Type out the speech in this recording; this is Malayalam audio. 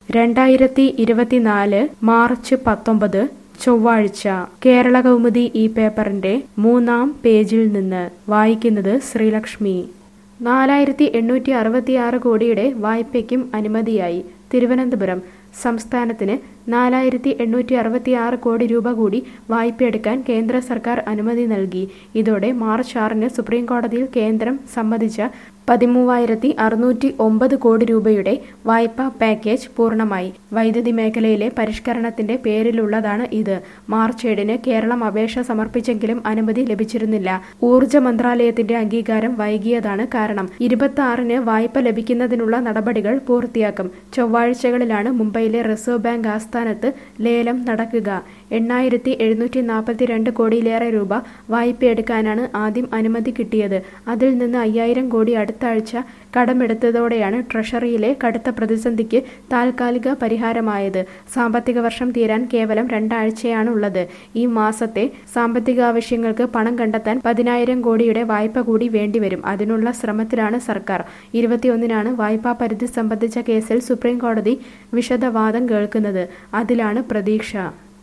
രണ്ടായിരത്തി ഇരുപത്തിനാല് മാർച്ച് പത്തൊമ്പത് ചൊവ്വാഴ്ച കേരള കൗമുദി ഈ പേപ്പറിന്റെ മൂന്നാം പേജിൽ നിന്ന് വായിക്കുന്നത് ശ്രീലക്ഷ്മി നാലായിരത്തി എണ്ണൂറ്റി അറുപത്തിയാറ് കോടിയുടെ വായ്പയ്ക്കും അനുമതിയായി തിരുവനന്തപുരം സംസ്ഥാനത്തിന് നാലായിരത്തി എണ്ണൂറ്റി അറുപത്തിയാറ് കോടി രൂപ കൂടി വായ്പയെടുക്കാൻ കേന്ദ്ര സർക്കാർ അനുമതി നൽകി ഇതോടെ മാർച്ച് ആറിന് സുപ്രീം കോടതിയിൽ കേന്ദ്രം സമ്മതിച്ച പതിമൂവായിരത്തി അറുന്നൂറ്റി ഒമ്പത് കോടി രൂപയുടെ വായ്പാ പാക്കേജ് പൂർണ്ണമായി വൈദ്യുതി മേഖലയിലെ പരിഷ്കരണത്തിന്റെ പേരിലുള്ളതാണ് ഇത് മാർച്ച് ഏഴിന് കേരളം അപേക്ഷ സമർപ്പിച്ചെങ്കിലും അനുമതി ലഭിച്ചിരുന്നില്ല ഊർജ മന്ത്രാലയത്തിന്റെ അംഗീകാരം വൈകിയതാണ് കാരണം ഇരുപത്തി ആറിന് വായ്പ ലഭിക്കുന്നതിനുള്ള നടപടികൾ പൂർത്തിയാക്കും ചൊവ്വാഴ്ചകളിലാണ് മുംബൈയിലെ റിസർവ് ബാങ്ക് ആസ്ഥാനത്ത് ലേലം നടക്കുക എണ്ണായിരത്തി എഴുന്നൂറ്റി നാൽപ്പത്തിരണ്ട് കോടിയിലേറെ രൂപ വായ്പയെടുക്കാനാണ് ആദ്യം അനുമതി കിട്ടിയത് അതിൽ നിന്ന് അയ്യായിരം കോടി അടുത്ത ആഴ്ച കടമെടുത്തതോടെയാണ് ട്രഷറിയിലെ കടുത്ത പ്രതിസന്ധിക്ക് താൽക്കാലിക പരിഹാരമായത് സാമ്പത്തിക വർഷം തീരാൻ കേവലം രണ്ടാഴ്ചയാണുള്ളത് ഈ മാസത്തെ സാമ്പത്തിക ആവശ്യങ്ങൾക്ക് പണം കണ്ടെത്താൻ പതിനായിരം കോടിയുടെ വായ്പ കൂടി വേണ്ടിവരും അതിനുള്ള ശ്രമത്തിലാണ് സർക്കാർ ഇരുപത്തിയൊന്നിനാണ് വായ്പാ പരിധി സംബന്ധിച്ച കേസിൽ സുപ്രീം കോടതി വിശദവാദം കേൾക്കുന്നത് അതിലാണ് പ്രതീക്ഷ